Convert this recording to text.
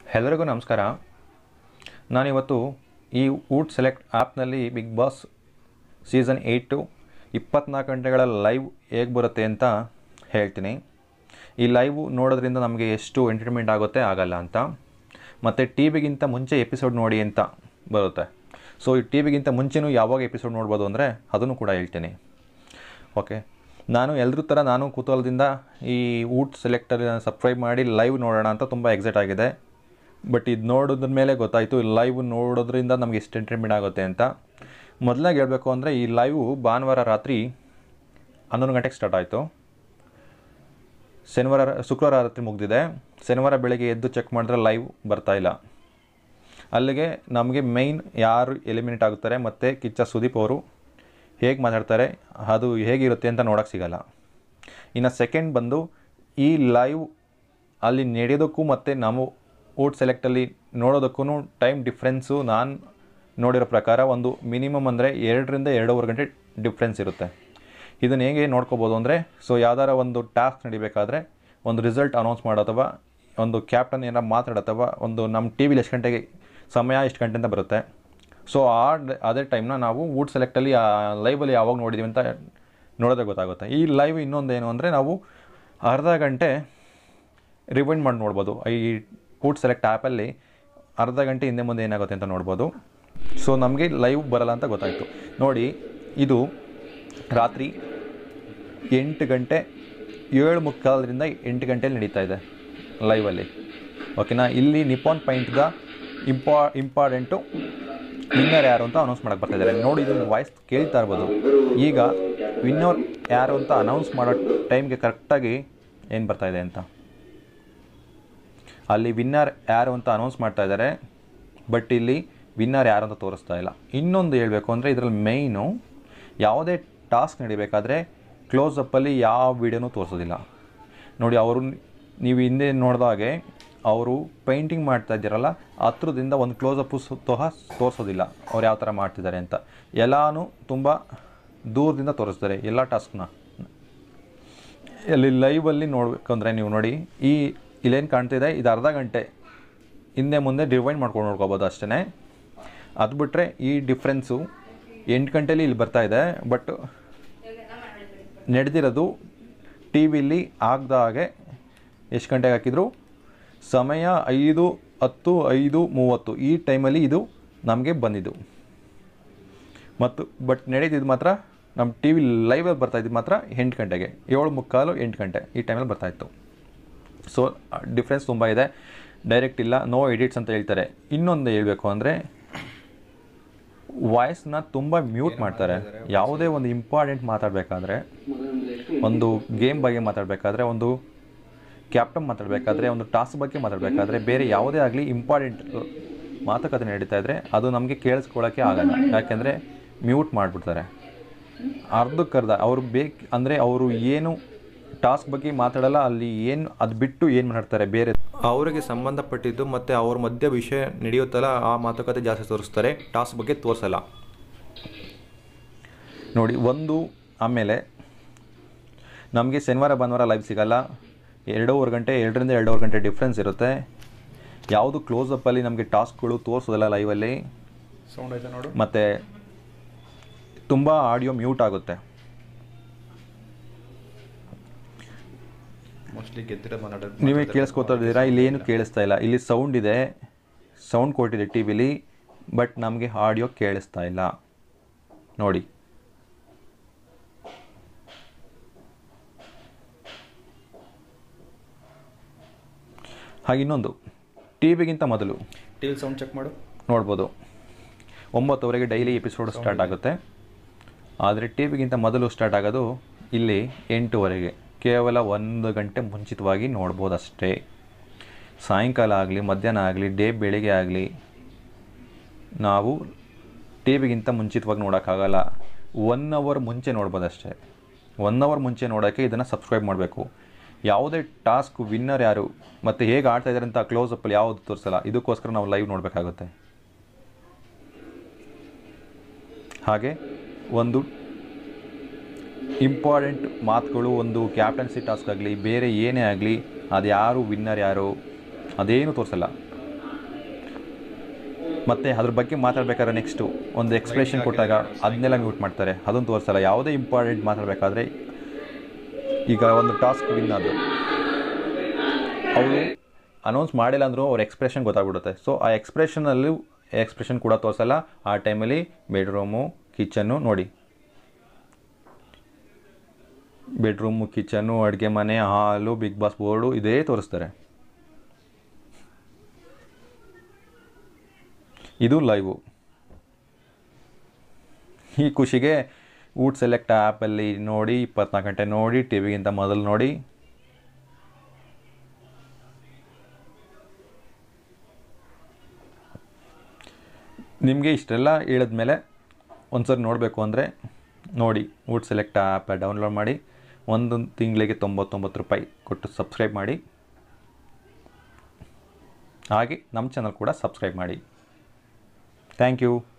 ಎಲ್ಲರಿಗೂ ನಮಸ್ಕಾರ ನಾನಿವತ್ತು ಈ ಊಟ್ ಸೆಲೆಕ್ಟ್ ಆ್ಯಪ್ನಲ್ಲಿ ಬಿಗ್ ಬಾಸ್ ಸೀಸನ್ ಏಯ್ಟು ಇಪ್ಪತ್ನಾಲ್ಕು ಗಂಟೆಗಳ ಲೈವ್ ಹೇಗೆ ಬರುತ್ತೆ ಅಂತ ಹೇಳ್ತೀನಿ ಈ ಲೈವ್ ನೋಡೋದ್ರಿಂದ ನಮಗೆ ಎಷ್ಟು ಎಂಟರ್ಟೈನ್ಮೆಂಟ್ ಆಗುತ್ತೆ ಆಗಲ್ಲ ಅಂತ ಮತ್ತು ಟಿ ವಿಗಿಂತ ಮುಂಚೆ ಎಪಿಸೋಡ್ ನೋಡಿ ಅಂತ ಬರುತ್ತೆ ಸೊ ಈ ಟಿ ವಿಗಿಂತ ಮುಂಚೆನೂ ಯಾವಾಗ ಎಪಿಸೋಡ್ ನೋಡ್ಬೋದು ಅಂದರೆ ಅದನ್ನು ಕೂಡ ಹೇಳ್ತೀನಿ ಓಕೆ ನಾನು ಎಲ್ಲರೂ ಥರ ನಾನು ಕುತೂಹಲದಿಂದ ಈ ಊಟ್ ಸೆಲೆಕ್ಟರ್ ಸಬ್ಸ್ಕ್ರೈಬ್ ಮಾಡಿ ಲೈವ್ ನೋಡೋಣ ಅಂತ ತುಂಬ ಎಕ್ಸೈಟ್ ಆಗಿದೆ ಬಟ್ ಇದು ನೋಡೋದ್ರ ಮೇಲೆ ಗೊತ್ತಾಯಿತು ಲೈವ್ ನೋಡೋದ್ರಿಂದ ನಮಗೆ ಎಷ್ಟು ಎಂಟರ್ಟೈನ್ಮೆಂಟ್ ಆಗುತ್ತೆ ಅಂತ ಮೊದಲಾಗಿ ಹೇಳಬೇಕು ಅಂದರೆ ಈ ಲೈವು ಭಾನುವಾರ ರಾತ್ರಿ ಹನ್ನೊಂದು ಗಂಟೆಗೆ ಸ್ಟಾರ್ಟ್ ಆಯಿತು ಶನಿವಾರ ಶುಕ್ರವಾರ ರಾತ್ರಿ ಮುಗಿದಿದೆ ಶನಿವಾರ ಬೆಳಗ್ಗೆ ಎದ್ದು ಚೆಕ್ ಮಾಡಿದ್ರೆ ಲೈವ್ ಬರ್ತಾ ಇಲ್ಲ ಅಲ್ಲಿಗೆ ನಮಗೆ ಮೈನ್ ಯಾರು ಎಲಿಮಿನೇಟ್ ಆಗುತ್ತಾರೆ ಮತ್ತು ಕಿಚ್ಚ ಸುದೀಪ್ ಅವರು ಹೇಗೆ ಮಾತಾಡ್ತಾರೆ ಅದು ಹೇಗಿರುತ್ತೆ ಅಂತ ನೋಡೋಕ್ಕೆ ಸಿಗಲ್ಲ ಇನ್ನು ಸೆಕೆಂಡ್ ಬಂದು ಈ ಲೈವ್ ಅಲ್ಲಿ ನಡೆಯೋದಕ್ಕೂ ಮತ್ತು ನಾವು ಓಟ್ ಸೆಲೆಕ್ಟಲ್ಲಿ ನೋಡೋದಕ್ಕೂ ಟೈಮ್ ಡಿಫ್ರೆನ್ಸು ನಾನು ನೋಡಿರೋ ಪ್ರಕಾರ ಒಂದು ಮಿನಿಮಮ್ ಅಂದರೆ ಎರಡರಿಂದ ಎರಡೂವರೆ ಗಂಟೆ ಡಿಫ್ರೆನ್ಸ್ ಇರುತ್ತೆ ಇದನ್ನು ಹೇಗೆ ನೋಡ್ಕೋಬೋದು ಅಂದರೆ ಸೊ ಯಾವ್ದಾರ ಒಂದು ಟಾಸ್ಕ್ ನಡಿಬೇಕಾದ್ರೆ ಒಂದು ರಿಸಲ್ಟ್ ಅನೌನ್ಸ್ ಮಾಡೋ ಅಥವಾ ಒಂದು ಕ್ಯಾಪ್ಟನ್ ಏನಾರ ಮಾತಾಡೋ ಅಥವಾ ಒಂದು ನಮ್ಮ ಟಿ ವಿಲಿ ಎಷ್ಟು ಗಂಟೆಗೆ ಸಮಯ ಎಷ್ಟು ಗಂಟೆ ಅಂತ ಬರುತ್ತೆ ಸೊ ಆ ಡ- ಅದೇ ಟೈಮ್ನ ನಾವು ಊಟ್ ಸೆಲೆಕ್ಟಲ್ಲಿ ಲೈವಲ್ಲಿ ಯಾವಾಗ ನೋಡಿದ್ದೀವಿ ಅಂತ ನೋಡಿದ್ರೆ ಗೊತ್ತಾಗುತ್ತೆ ಈ ಲೈವ್ ಇನ್ನೊಂದು ಏನು ಅಂದರೆ ನಾವು ಅರ್ಧ ಗಂಟೆ ರಿವೈಂಡ್ ಮಾಡಿ ನೋಡ್ಬೋದು ಈ ಊಟ್ ಸೆಲೆಕ್ಟ್ ಆ್ಯಪಲ್ಲಿ ಅರ್ಧ ಗಂಟೆ ಹಿಂದೆ ಮುಂದೆ ಏನಾಗುತ್ತೆ ಅಂತ ನೋಡ್ಬೋದು ಸೊ ನಮಗೆ ಲೈವ್ ಬರಲ್ಲ ಅಂತ ಗೊತ್ತಾಯಿತು ನೋಡಿ ಇದು ರಾತ್ರಿ ಎಂಟು ಗಂಟೆ ಏಳು ಮುಕ್ಕಾಲರಿಂದ ಎಂಟು ಗಂಟೆಲಿ ನಡೀತಾ ಇದೆ ಲೈವಲ್ಲಿ ಓಕೆನಾ ಇಲ್ಲಿ ನಿಪಾನ್ ಪಾಯಿಂಟ್ದ ಇಂಪಾ ಇಂಪಾರ್ಟೆಂಟು ವಿನ್ನರ್ ಯಾರು ಅಂತ ಅನೌನ್ಸ್ ಮಾಡಕ್ಕೆ ಬರ್ತಾ ಇದ್ದಾರೆ ನೋಡಿ ಇದು ವಾಯ್ಸ್ ಕೇಳ್ತಾ ಇರ್ಬೋದು ಈಗ ವಿನ್ನರ್ ಯಾರು ಅಂತ ಅನೌನ್ಸ್ ಮಾಡೋ ಟೈಮ್ಗೆ ಕರೆಕ್ಟಾಗಿ ಏನು ಬರ್ತಾ ಇದೆ ಅಂತ ಅಲ್ಲಿ ವಿನ್ನರ್ ಯಾರು ಅಂತ ಅನೌನ್ಸ್ ಮಾಡ್ತಾ ಇದ್ದಾರೆ ಬಟ್ ಇಲ್ಲಿ ವಿನ್ನರ್ ಯಾರು ಅಂತ ತೋರಿಸ್ತಾ ಇಲ್ಲ ಇನ್ನೊಂದು ಹೇಳಬೇಕು ಅಂದರೆ ಇದರಲ್ಲಿ ಮೇಯ್ನು ಯಾವುದೇ ಟಾಸ್ಕ್ ನಡಿಬೇಕಾದ್ರೆ ಕ್ಲೋಸಪ್ಪಲ್ಲಿ ಯಾವ ವೀಡಿಯೋನೂ ತೋರಿಸೋದಿಲ್ಲ ನೋಡಿ ಅವರು ನೀವು ಹಿಂದೆ ನೋಡಿದಾಗೆ ಅವರು ಪೇಂಟಿಂಗ್ ಮಾಡ್ತಾ ಇದ್ದೀರಲ್ಲ ಹತ್ರದಿಂದ ಒಂದು ಕ್ಲೋಸಪ್ಪು ಸಹ ತೋರಿಸೋದಿಲ್ಲ ಅವ್ರು ಯಾವ ಥರ ಮಾಡ್ತಿದ್ದಾರೆ ಅಂತ ಎಲ್ಲನೂ ತುಂಬ ದೂರದಿಂದ ತೋರಿಸ್ತಾರೆ ಎಲ್ಲ ಟಾಸ್ಕ್ನ ಇಲ್ಲಿ ಲೈವಲ್ಲಿ ನೋಡಬೇಕಂದ್ರೆ ನೀವು ನೋಡಿ ಈ ಇಲ್ಲೇನು ಕಾಣ್ತಿದೆ ಇದು ಅರ್ಧ ಗಂಟೆ ಹಿಂದೆ ಮುಂದೆ ಡಿವೈಂಡ್ ಮಾಡ್ಕೊಂಡು ನೋಡ್ಕೋಬೋದು ಅಷ್ಟೇ ಅದು ಬಿಟ್ಟರೆ ಈ ಡಿಫ್ರೆನ್ಸು ಎಂಟು ಗಂಟೆಲಿ ಇಲ್ಲಿ ಬರ್ತಾ ಇದೆ ಬಟ್ ನಡೆದಿರೋದು ಟಿ ವಿಲಿ ಆಗದ ಹಾಗೆ ಎಷ್ಟು ಗಂಟೆಗೆ ಹಾಕಿದ್ರು ಸಮಯ ಐದು ಹತ್ತು ಐದು ಮೂವತ್ತು ಈ ಟೈಮಲ್ಲಿ ಇದು ನಮಗೆ ಬಂದಿದ್ದು ಮತ್ತು ಬಟ್ ನಡೀತಿದ್ದು ಮಾತ್ರ ನಮ್ಮ ಟಿ ವಿ ಲೈವಲ್ಲಿ ಬರ್ತಾಯಿದ್ದು ಮಾತ್ರ ಎಂಟು ಗಂಟೆಗೆ ಏಳು ಮುಕ್ಕಾಲು ಎಂಟು ಗಂಟೆ ಈ ಟೈಮಲ್ಲಿ ಬರ್ತಾಯಿತ್ತು ಸೊ ಡಿಫ್ರೆನ್ಸ್ ತುಂಬ ಇದೆ ಡೈರೆಕ್ಟ್ ಇಲ್ಲ ನೋ ಎಡಿಟ್ಸ್ ಅಂತ ಹೇಳ್ತಾರೆ ಇನ್ನೊಂದು ಹೇಳಬೇಕು ಅಂದರೆ ವಾಯ್ಸ್ನ ತುಂಬ ಮ್ಯೂಟ್ ಮಾಡ್ತಾರೆ ಯಾವುದೇ ಒಂದು ಇಂಪಾರ್ಟೆಂಟ್ ಮಾತಾಡಬೇಕಾದ್ರೆ ಒಂದು ಗೇಮ್ ಬಗ್ಗೆ ಮಾತಾಡಬೇಕಾದ್ರೆ ಒಂದು ಕ್ಯಾಪ್ಟನ್ ಮಾತಾಡಬೇಕಾದ್ರೆ ಒಂದು ಟಾಸ್ಕ್ ಬಗ್ಗೆ ಮಾತಾಡಬೇಕಾದ್ರೆ ಬೇರೆ ಯಾವುದೇ ಆಗಲಿ ಇಂಪಾರ್ಟೆಂಟ್ ಮಾತುಕತೆ ನಡೀತಾ ಇದ್ದರೆ ಅದು ನಮಗೆ ಕೇಳಿಸ್ಕೊಳ್ಳೋಕ್ಕೆ ಆಗಲ್ಲ ಯಾಕೆಂದರೆ ಮ್ಯೂಟ್ ಮಾಡಿಬಿಡ್ತಾರೆ ಅರ್ಧಕ್ಕರ್ಧ ಅವ್ರು ಬೇಕು ಅಂದರೆ ಅವರು ಏನು ಟಾಸ್ಕ್ ಬಗ್ಗೆ ಮಾತಾಡಲ್ಲ ಅಲ್ಲಿ ಏನು ಅದು ಬಿಟ್ಟು ಏನು ಮಾಡ್ತಾರೆ ಬೇರೆ ಅವರಿಗೆ ಸಂಬಂಧಪಟ್ಟಿದ್ದು ಮತ್ತು ಅವ್ರ ಮಧ್ಯೆ ವಿಷಯ ನಡೆಯುತ್ತಲ್ಲ ಆ ಮಾತುಕತೆ ಜಾಸ್ತಿ ತೋರಿಸ್ತಾರೆ ಟಾಸ್ಕ್ ಬಗ್ಗೆ ತೋರಿಸಲ್ಲ ನೋಡಿ ಒಂದು ಆಮೇಲೆ ನಮಗೆ ಶನಿವಾರ ಭಾನುವಾರ ಲೈವ್ ಸಿಗಲ್ಲ ಎರಡೂವರೆ ಗಂಟೆ ಎರಡರಿಂದ ಎರಡೂವರೆ ಗಂಟೆ ಡಿಫ್ರೆನ್ಸ್ ಇರುತ್ತೆ ಯಾವುದು ಕ್ಲೋಸಪ್ಪಲ್ಲಿ ನಮಗೆ ಟಾಸ್ಕ್ಗಳು ತೋರಿಸೋದಿಲ್ಲ ಲೈವಲ್ಲಿ ಸೌಂಡ್ ಆಯ್ತಾ ನೋಡು ಮತ್ತು ತುಂಬ ಆಡಿಯೋ ಮ್ಯೂಟ್ ಆಗುತ್ತೆ ಮೋಸ್ಟ್ಲಿ ಗೆದ್ದಿರೋ ಮಾತಾಡೋದು ನೀವೇ ಕೇಳಿಸ್ಕೊತಾ ಇದ್ದೀರಾ ಇಲ್ಲಿ ಏನು ಕೇಳಿಸ್ತಾ ಇಲ್ಲ ಇಲ್ಲಿ ಸೌಂಡ್ ಇದೆ ಸೌಂಡ್ ಕೊಟ್ಟಿದೆ ಟಿ ವಿಲಿ ಬಟ್ ನಮಗೆ ಆಡಿಯೋ ಕೇಳಿಸ್ತಾ ಇಲ್ಲ ನೋಡಿ ಹಾಗೆ ಇನ್ನೊಂದು ಟಿ ವಿಗಿಂತ ಮೊದಲು ಟಿವಿ ಸೌಂಡ್ ಚೆಕ್ ಮಾಡು ನೋಡ್ಬೋದು ಒಂಬತ್ತುವರೆಗೆ ಡೈಲಿ ಎಪಿಸೋಡ್ ಸ್ಟಾರ್ಟ್ ಆಗುತ್ತೆ ಆದರೆ ಟಿ ವಿಗಿಂತ ಮೊದಲು ಸ್ಟಾರ್ಟ್ ಆಗೋದು ಇಲ್ಲಿ ಎಂಟುವರೆಗೆ ಕೇವಲ ಒಂದು ಗಂಟೆ ಮುಂಚಿತವಾಗಿ ನೋಡ್ಬೋದು ಅಷ್ಟೇ ಸಾಯಂಕಾಲ ಆಗಲಿ ಮಧ್ಯಾಹ್ನ ಆಗಲಿ ಡೇ ಬೆಳಿಗ್ಗೆ ಆಗಲಿ ನಾವು ಟಿ ವಿಗಿಂತ ಮುಂಚಿತವಾಗಿ ನೋಡೋಕ್ಕಾಗಲ್ಲ ಒನ್ ಅವರ್ ಮುಂಚೆ ನೋಡ್ಬೋದು ಅಷ್ಟೇ ಒನ್ ಅವರ್ ಮುಂಚೆ ನೋಡೋಕ್ಕೆ ಇದನ್ನು ಸಬ್ಸ್ಕ್ರೈಬ್ ಮಾಡಬೇಕು ಯಾವುದೇ ಟಾಸ್ಕ್ ವಿನ್ನರ್ ಯಾರು ಮತ್ತು ಹೇಗೆ ಆಡ್ತಾ ಇದ್ದಾರೆ ಅಂತ ಕ್ಲೋಸಪ್ಪಲ್ಲಿ ಯಾವುದು ತೋರಿಸಲ್ಲ ಇದಕ್ಕೋಸ್ಕರ ನಾವು ಲೈವ್ ನೋಡಬೇಕಾಗುತ್ತೆ ಹಾಗೆ ಒಂದು ಇಂಪಾರ್ಟೆಂಟ್ ಮಾತುಗಳು ಒಂದು ಕ್ಯಾಪ್ಟನ್ಸಿ ಟಾಸ್ಕ್ ಆಗಲಿ ಬೇರೆ ಏನೇ ಆಗಲಿ ಅದು ಯಾರು ವಿನ್ನರ್ ಯಾರು ಅದೇನು ತೋರಿಸಲ್ಲ ಮತ್ತು ಅದ್ರ ಬಗ್ಗೆ ಮಾತಾಡ್ಬೇಕಾದ್ರೆ ನೆಕ್ಸ್ಟು ಒಂದು ಎಕ್ಸ್ಪ್ರೆಷನ್ ಕೊಟ್ಟಾಗ ಅದನ್ನೆಲ್ಲ ಮ್ಯೂಟ್ ಮಾಡ್ತಾರೆ ಅದನ್ನು ತೋರಿಸಲ್ಲ ಯಾವುದೇ ಇಂಪಾರ್ಟೆಂಟ್ ಮಾತಾಡಬೇಕಾದ್ರೆ ಈಗ ಒಂದು ಟಾಸ್ಕ್ ವಿನ್ ಅದು ಅವರು ಅನೌನ್ಸ್ ಮಾಡಿಲ್ಲ ಅಂದರೂ ಅವ್ರ ಎಕ್ಸ್ಪ್ರೆಷನ್ ಗೊತ್ತಾಗ್ಬಿಡುತ್ತೆ ಸೊ ಆ ಎಕ್ಸ್ಪ್ರೆಷನಲ್ಲೂ ಎಕ್ಸ್ಪ್ರೆಷನ್ ಕೂಡ ತೋರಿಸಲ್ಲ ಆ ಟೈಮಲ್ಲಿ ಬೆಡ್ರೂಮು ಕಿಚನ್ನು ನೋಡಿ ಬೆಡ್ರೂಮು ಕಿಚನ್ನು ಅಡುಗೆ ಮನೆ ಹಾಲು ಬಿಗ್ ಬಾಸ್ ಬೋರ್ಡು ಇದೇ ತೋರಿಸ್ತಾರೆ ಇದು ಲೈವು ಈ ಖುಷಿಗೆ ಊಟ್ ಸೆಲೆಕ್ಟ್ ಆ್ಯಪಲ್ಲಿ ನೋಡಿ ಇಪ್ಪತ್ನಾಲ್ಕು ಗಂಟೆ ನೋಡಿ ಟಿ ವಿಗಿಂತ ಮೊದಲು ನೋಡಿ ನಿಮಗೆ ಇಷ್ಟೆಲ್ಲ ಹೇಳಿದ್ಮೇಲೆ ಒಂದ್ಸರಿ ನೋಡಬೇಕು ಅಂದರೆ ನೋಡಿ ಊಟ್ ಸೆಲೆಕ್ಟ್ ಆ್ಯಪ್ ಡೌನ್ಲೋಡ್ ಮಾಡಿ ಒಂದು ತಿಂಗಳಿಗೆ ತೊಂಬತ್ತೊಂಬತ್ತು ರೂಪಾಯಿ ಕೊಟ್ಟು ಸಬ್ಸ್ಕ್ರೈಬ್ ಮಾಡಿ ಹಾಗೆ ನಮ್ಮ ಚಾನಲ್ ಕೂಡ ಸಬ್ಸ್ಕ್ರೈಬ್ ಮಾಡಿ ಥ್ಯಾಂಕ್ ಯು